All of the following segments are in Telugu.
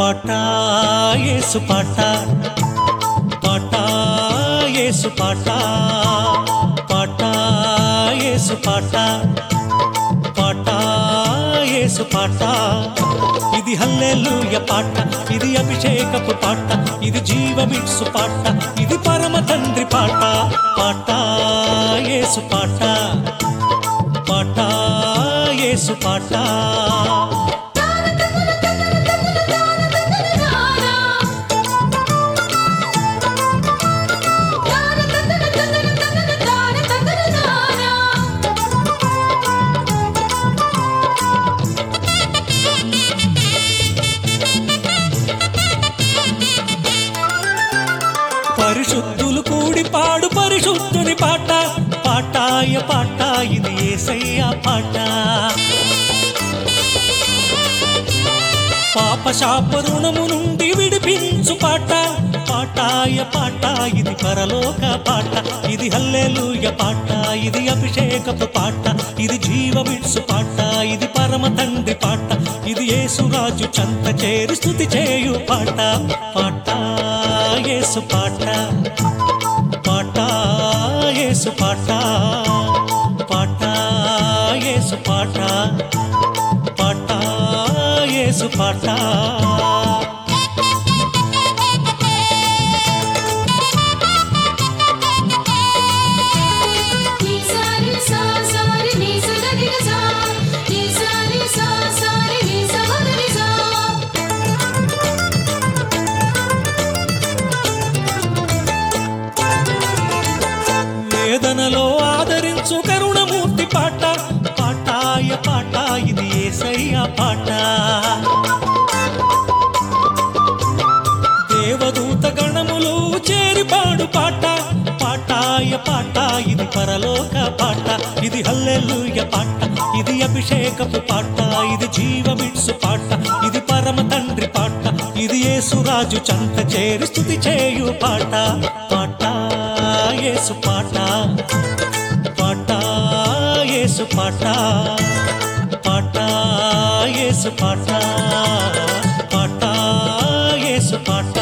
పాట యేసు పాట పాట యేసు పాట పాట యేసు పాట పాట యేసు పాట ఇది హల్లెలూయ పాట ఇది అభిషేకపు పాట ఇది జీవమిట్సు పాట ఇది పరమ తండ్రి పాట పాట యేసు పాట పాట యేసు పాట పరిశుద్ధులు కూడి పాడు పరిశుద్ధుని పాట పాటాయ పాట ఇది ఏసయ్య పాట పాప శాప రుణము నుండి విడిపించు పాట పాటాయ పాట ఇది పరలోక పాట ఇది హల్లెలూయ పాట ఇది అభిషేకపు పాట ఇది జీవమిట్సు పాట ఇది పరమ తండ్రి పాట ఇది యేసురాజు చంత చేరి స్థుతి చేయు పాట పాట యేసు పాట పాట యేసు పాట పాట యేసు పాట పాట యేసు పాట వేదనలో ఆదరించు కరుణమూర్తి పాట పాటాయ పాట ఇది ఏసయ్య పాట దేవదూత గణములు చేరి పాడు పాట పాటాయ పాట ఇది పరలోక పాట ఇది హల్లెలూయ పాట ఇది అభిషేకపు పాట ఇది జీవమిట్సు పాట ఇది పరమ తండ్రి పాట ఇది యేసురాజు చంత చేరి స్థుతి చేయు పాట పాట యేసు పాట పాట యేసు పాట పాట యేసు పాట పాట యేసు పాట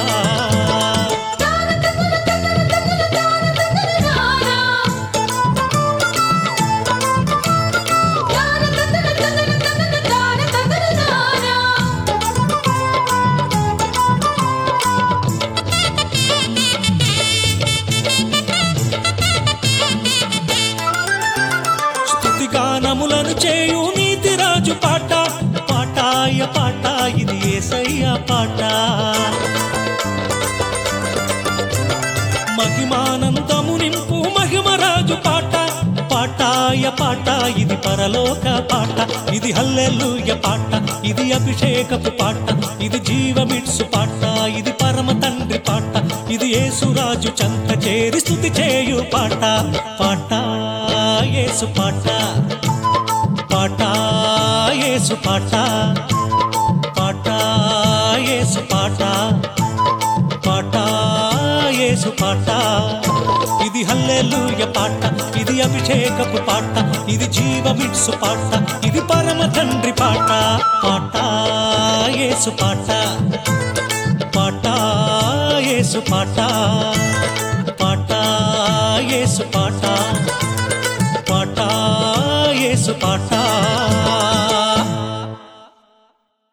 స్తుతి గానములను చేయు నీతి రాజు పాట పాటాయ పాట ఇది ఏసయ్య పాట మహిమానందము నింపు మహిమరాజు పాట పాటాయ పాట ఇది పరలోక పాట ఇది హల్లెలూయ పాట ఇది అభిషేకపు పాట ఇది జీవమిట్సు పాట ఇది పరమ తండ్రి పాట ఇది యేసురాజు చంత చేరి స్థుతి చేయు పాట పాట యేసు పాట పాట యేసు పాట పాట యేసు పాట పాట యేసు పాట ఇది హల్లెలూయ పాట ఇది అభిషేకపు పాట ఇది జీవమిట్సు పాట ఇది పరమ తండ్రి పాట పాట యేసు పాట పాట యేసు పాట పాట యేసు పాట పాట యేసు పాట